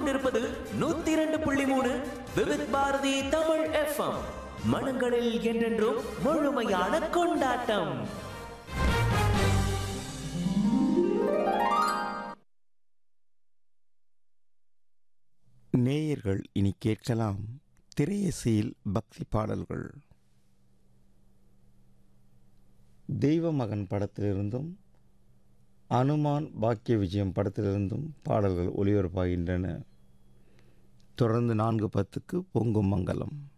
கொண்டிருப்பது நூத்தி இரண்டு புள்ளி மூணு விவித் பாரதி தமிழ் எஃப்எம் மனங்களில் என்றென்றும் முழுமையான கொண்டாட்டம் நேயர்கள் இனி கேட்கலாம் திரையசையில் பக்தி பாடல்கள் தெய்வ மகன் படத்திலிருந்தும் அனுமான் பாக்கிய விஜயம் படத்திலிருந்தும் பாடல்கள் ஒளிபரப்பாகின்றன தொடர்ந்து நான்கு பத்துக்கு பொங்கும் மங்கலம்